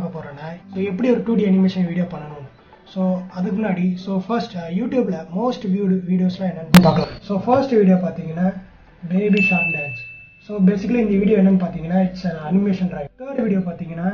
பார்க்க போகிறேன்னா ஸோ எப்படி ஒரு டூ டி அனிமேஷன் வீடியோ பண்ணணும் ஸோ அதுக்கு முன்னாடி ஸோ ஃபர்ஸ்ட் யூடியூப்ல மோஸ்ட் வியூடு வீடியோஸ்லாம் என்னென்னு பார்க்கலாம் ஸோ ஃபர்ஸ்ட் வீடியோ பார்த்தீங்கன்னா baby shark dance so basically இந்த வீடியோ என்னன்னு பார்த்தீங்கன்னா it's animation right third video பார்த்தீங்கன்னா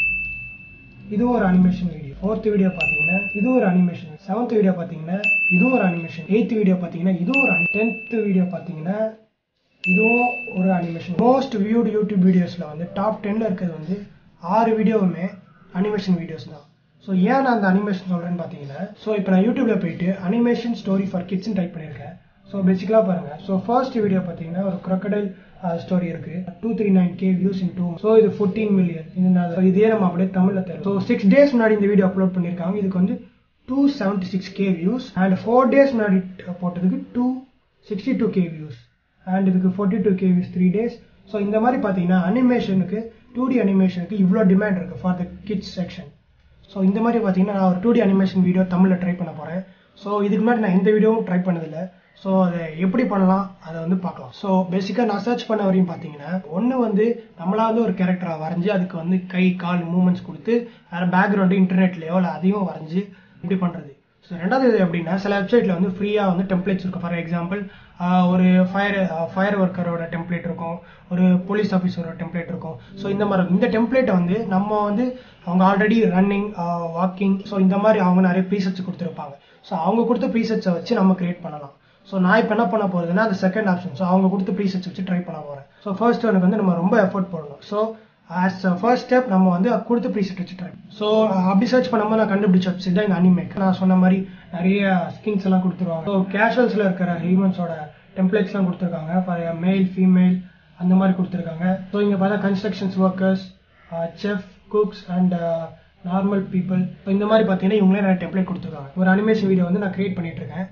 இதுவும் ஒரு அனிமேஷன் வீடியோ ஃபோர்த் வீடியோ பார்த்தீங்கன்னா இது ஒரு அனிமேஷன் செவன்த் வீடியோ பார்த்தீங்கன்னா இதுவும் ஒரு அனிமேஷன் எயித் வீடியோ பார்த்தீங்கன்னா இதுவும் ஒரு டென்த் வீடியோ பார்த்தீங்கன்னா இதுவும் ஒரு அனிமேஷன் மோஸ்ட் வியூடு யூடியூப் வீடியோஸில் வந்து டாப் டென்னில் இருக்கிறது வந்து ஆறு வீடியோவுமே அனிமேஷன் வீடியோஸ் தான் ஸோ ஏன் நான் அந்த அனிமேஷன் சொல்கிறேன்னு பார்த்தீங்கன்னா ஸோ இப்போ நான் யூடியூப்ல போயிட்டு அனிமேஷன் ஸ்டோரி ஃபார் கிட்ஸ்னு டைப் பண்ணியிருக்கேன் ஸோ பேசிக்கலாக பாருங்க ஸோ ஃபர்ஸ்ட் வீடியோ பார்த்தீங்கன்னா ஒரு crocodile ஸ்டோரி இருக்கு two three nine K views in two so இது ஃபோர்டீன் மில்லியன் இது நான் so இதே நம்ம அப்படியே தமிழ்ல தரும் ஸோ சிக்ஸ் டேஸ் முன்னாடி இந்த வீடியோ அப்லோட் பண்ணியிருக்காங்க இதுக்கு வந்து two seventy six K views and four days முன்னாடி போட்டதுக்கு two sixty two K views and இதுக்கு forty two K views three days so இந்த மாதிரி பார்த்தீங்கன்னா அனிமேஷனுக்கு டூ டி அனிமேஷனுக்கு இவ்வளோ டிமாண்ட் இருக்கு for the kids section so இந்த மாதிரி பார்த்தீங்கன்னா நான் ஒரு டூ டி அனிமேஷன் வீடியோ தமிழில் ட்ரை பண்ண போகிறேன் ஸோ இதுக்கு முன்னாடி நான் எந்த வீடியோவும் ட்ரை பண்ணதில்லை ஸோ அதை எப்படி பண்ணலாம் அதை வந்து பார்க்கலாம் ஸோ பேசிக்காக நான் சர்ச் பண்ண வரையும் பார்த்தீங்கன்னா ஒன்று வந்து நம்மளா வந்து ஒரு கேரக்டராக வரைஞ்சி அதுக்கு வந்து கை கால் மூமெண்ட்ஸ் கொடுத்து வேறு பேக்ரவுண்டு இன்டர்நெட்லையோ இல்லை அதையும் வரைஞ்சி இப்படி பண்ணுறது ஸோ ரெண்டாவது இது எப்படின்னா சில வெப்சைட்டில் வந்து ஃப்ரீயாக வந்து டெம்ப்ளேட்ஸ் இருக்கும் ஃபார் எக்ஸாம்பிள் ஒரு ஃபயர் ஃபயர் ஒர்க்கரோட டெம்ப்ளேட் இருக்கும் ஒரு போலீஸ் ஆஃபீஸரோட டெம்ப்ளேட் இருக்கும் ஸோ இந்த மாதிரி இருக்கும். இந்த டெம்ப்ளேட்டை வந்து நம்ம வந்து அவங்க ஆல்ரெடி ரன்னிங் வாக்கிங் ஸோ இந்த மாதிரி அவங்க நிறைய ப்ரீசெட்ஸ் கொடுத்துருப்பாங்க ஸோ அவங்க கொடுத்த ப்ரீசெட்ஸை வச்சு நம்ம கிரியேட் பண்ணலாம் ஸோ நான் இப்போ என்ன பண்ண போறதுன்னா அது செகண்ட் ஆப்ஷன் ஸோ அவங்க கொடுத்த ப்ரீசெட்ஸ் வச்சு ட்ரை பண்ண போகிறேன் ஸோ ஃபர்ஸ்ட் எனக்கு வந்து நம்ம ரொம்ப எஃபோர்ட் போடணும் ஸோ ஆஸ் ஃபர்ஸ்ட் ஸ்டெப் நம்ம வந்து கொடுத்த ப்ரீசெட் வச்சு ட்ரை ஸோ அப்படி சர்ச் பண்ணாமல் நான் கண்டுபிடிச்ச வெப்சைட் தான் இந்த அனிமேக் நான் சொன்ன மாதிரி நிறைய ஸ்கின்ஸ் எல்லாம் கொடுத்துருவாங்க ஸோ கேஷுவல்ஸில் இருக்கிற ஹியூமன்ஸோட டெம்ப்ளேட்ஸ்லாம் கொடுத்துருக்காங்க ஃபார் மேல் ஃபீமேல் அந்த மாதிரி கொடுத்துருக்காங்க ஸோ இங்கே பார்த்தா constructions workers chef cooks and normal people so இந்த மாதிரி பார்த்தீங்கன்னா இவங்களே நிறைய டெம்ப்ளேட் கொடுத்துருக்காங்க ஒரு அனிமேஷன் வீடியோ வந்து நான் கிரியேட் பண்ணிட்டு இருக்கேன்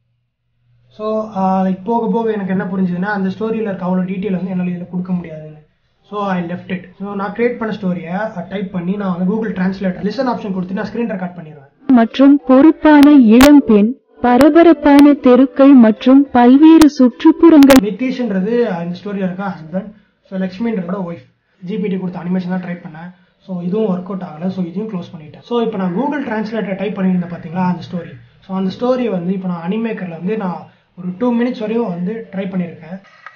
ஸோ லைக் போக போக எனக்கு என்ன புரிஞ்சுதுன்னா அந்த ஸ்டோரியில் இருக்க அவ்வளோ டீட்டெயில் வந்து என்னால் இதில் கொடுக்க முடியாதுன்னு so I left it so நான் கிரியேட் பண்ண ஸ்டோரியை டைப் பண்ணி நான் வந்து கூகுள் டிரான்ஸ்லேட் லிசன் ஆப்ஷன் கொடுத்து நான் ஸ்க்ரீன் ரெக்கார்ட் பண்ணிடுவேன் மற்றும் பொறுப்பான இளம்பெண் பரபரப்பான தெருக்கள் மற்றும் பல்வேறு சுற்றுப்புறங்கள் நிதிஷ்ன்றது இந்த ஸ்டோரியில் இருக்க ஹஸ்பண்ட் ஸோ லக்ஷ்மின்றதோட ஒய்ஃப் ஜிபிடி கொடுத்த அனிமேஷன் தான் ட்ரை பண்ணேன் ஸோ இதுவும் ஒர்க் அவுட் ஆகலை ஸோ இதையும் க்ளோஸ் பண்ணிட்டேன் ஸோ இப்போ நான் கூகுள் டிரான்ஸ்லேட்டர் டைப் பண்ணியிருந்தேன் பார்த்தீங்களா அந்த ஸ்டோரி ஸோ அந்த ஸ்டோரி வந்து இப்போ நான் அனிமேக்கரில் வந்து நான் ஒரு டூ மினிட்ஸ் வரையும் வந்து ட்ரை பண்ணியிருக்கேன்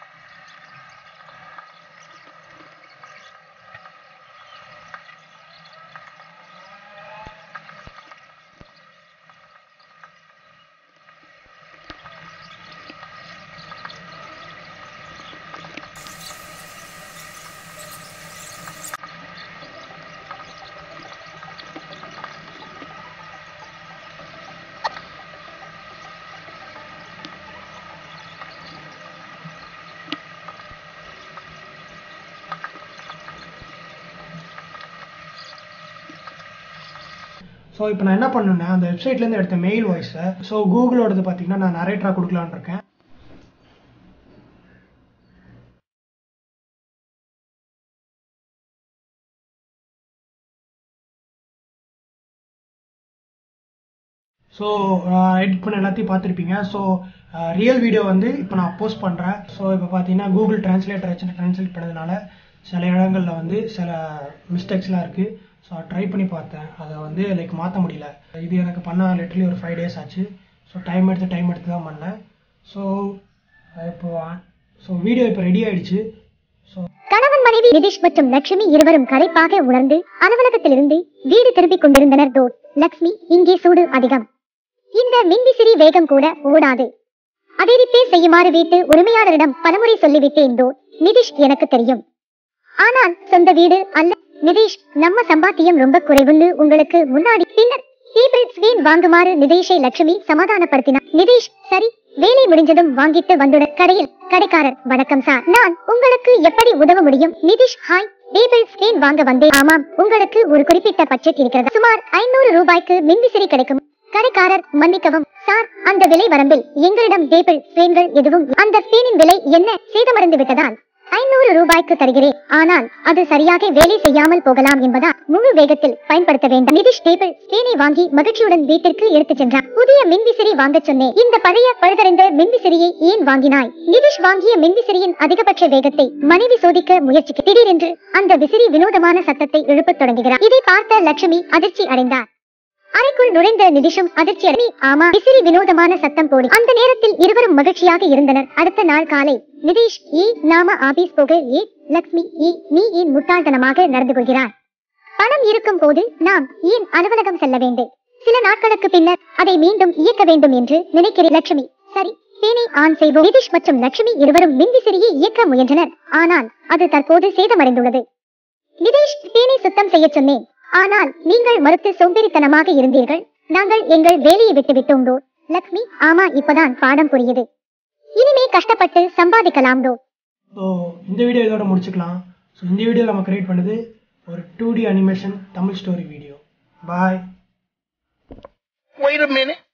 ஸோ இப்போ நான் என்ன பண்ணேன்னா அந்த வெப்சைட்லேருந்து எடுத்த மெயில் வாய்ஸை ஸோ கூகுளோடது பார்த்தீங்கன்னா நான் நரேட்டராக கொடுக்கலான்னு இருக்கேன் ஸோ எடிட் பண்ண எல்லாத்தையும் பார்த்துருப்பீங்க ஸோ ரியல் வீடியோ வந்து இப்போ நான் போஸ்ட் பண்ணுறேன் ஸோ இப்போ பார்த்தீங்கன்னா கூகுள் டிரான்ஸ்லேட்டர் வச்சு டிரான்ஸ்லேட் பண்ணதுனால சில இடங்களில் வந்து சில மிஸ்டேக்ஸ்லாம் இருக்குது ஸோ ட்ரை பண்ணி பார்த்தேன் அதை வந்து லைக் மாற்ற முடியல இது எனக்கு பண்ண லிட்டரலி ஒரு ஃபைவ் டேஸ் ஆச்சு ஸோ டைம் எடுத்து டைம் எடுத்து தான் பண்ணேன் ஸோ இப்போ ஸோ வீடியோ இப்போ ரெடி ஆயிடுச்சு ஸோ கணவன் மனைவி நிதிஷ் மற்றும் லட்சுமி இருவரும் களைப்பாக உணர்ந்து அலுவலகத்திலிருந்து வீடு திரும்பிக் கொண்டிருந்தனர் தோட் லக்ஷ்மி இங்கே சூடு அதிகம் இந்த மின்விசிறி வேகம் கூட ஓடாது அதை ரிப்பேர் செய்யுமாறு வீட்டு உரிமையாளரிடம் பலமுறை சொல்லிவிட்டேன் தோட் நிதிஷ் எனக்கு தெரியும் ஆனால் சொந்த வீடு அல்ல நிதிஷ் நம்ம சம்பாத்தியம் ரொம்ப குறைவுன்னு உங்களுக்கு முன்னாடி பின்னர் பீப்பிள் ஸ்வீன் வாங்குமாறு நிதிஷை லட்சுமி சமாதானப்படுத்தினார் நிதிஷ் சரி வேலை முடிஞ்சதும் வாங்கிட்டு வந்துட கடையில் கடைக்காரர் வணக்கம் சார் நான் உங்களுக்கு எப்படி உதவ முடியும் நிதிஷ் ஹாய் பீப்பிள் ஸ்வீன் வாங்க வந்தேன் ஆமாம் உங்களுக்கு ஒரு குறிப்பிட்ட பட்ஜெட் இருக்கிறது சுமார் ஐநூறு ரூபாய்க்கு மின்விசிறி கிடைக்கும் கடைக்காரர் மன்னிக்கவும் சார் அந்த விலை வரம்பில் எங்களிடம் டேபிள் ஸ்பேன்கள் எதுவும் அந்த ஸ்பேனின் விலை என்ன சேதமடைந்து விட்டதால் ஐநூறு ரூபாய்க்கு தருகிறேன் ஆனால் அது சரியாக வேலை செய்யாமல் போகலாம் என்பதால் முழு வேகத்தில் பயன்படுத்த வேண்டும் நிதிஷ் டேபிள் ஸ்பேனை வாங்கி மகிழ்ச்சியுடன் வீட்டிற்கு எடுத்துச் சென்றார் புதிய மின்விசிறி வாங்கச் சொன்னேன் இந்த பழைய பழுதடைந்த மின்விசிறியை ஏன் வாங்கினாய் நிதிஷ் வாங்கிய மின்விசிறியின் அதிகபட்ச வேகத்தை மனைவி சோதிக்க முயற்சிக்க திடீரென்று அந்த விசிறி வினோதமான சத்தத்தை எழுப்பத் தொடங்குகிறார் இதை பார்த்த லட்சுமி அதிர்ச்சி அடைந்தார் அறைக்குள் நுழைந்த நிதிஷும் அதிர்ச்சி அடை ஆமா விசிறி வினோதமான சத்தம் போடி அந்த நேரத்தில் இருவரும் மகிழ்ச்சியாக இருந்தனர் அடுத்த நாள் காலை நிதிஷ் ஈ நாம ஆபீஸ் போக ஏ லக்ஷ்மி ஈ நீ ஏன் முட்டாள்தனமாக நடந்து கொள்கிறார் பணம் இருக்கும் போது நாம் ஏன் அலுவலகம் செல்ல வேண்டும் சில நாட்களுக்கு பின்னர் அதை மீண்டும் இயக்க வேண்டும் என்று நினைக்கிறேன் லட்சுமி சரி பேனை ஆன் செய்வோம் நிதிஷ் மற்றும் லட்சுமி இருவரும் மின்விசிறியை இயக்க முயன்றனர் ஆனால் அது தற்போது சேதமடைந்துள்ளது நிதிஷ் பேனை சுத்தம் செய்ய சொன்னேன் ஆனால் நீங்கள் மறுத்து சோம்பேறித்தனமாக இருந்தீர்கள் நாங்கள் எங்கள் வேலையை விட்டு விட்டோம் டோ லக்ஷ்மி ஆமா இப்பதான் பாடம் புரியுது இனிமே கஷ்டப்பட்டு சம்பாதிக்கலாம் டோ ஸோ இந்த வீடியோ இதோட முடிச்சுக்கலாம் ஸோ இந்த வீடியோ நம்ம கிரியேட் பண்ணது ஒரு two D animation Tamil story video bye Wait a minute.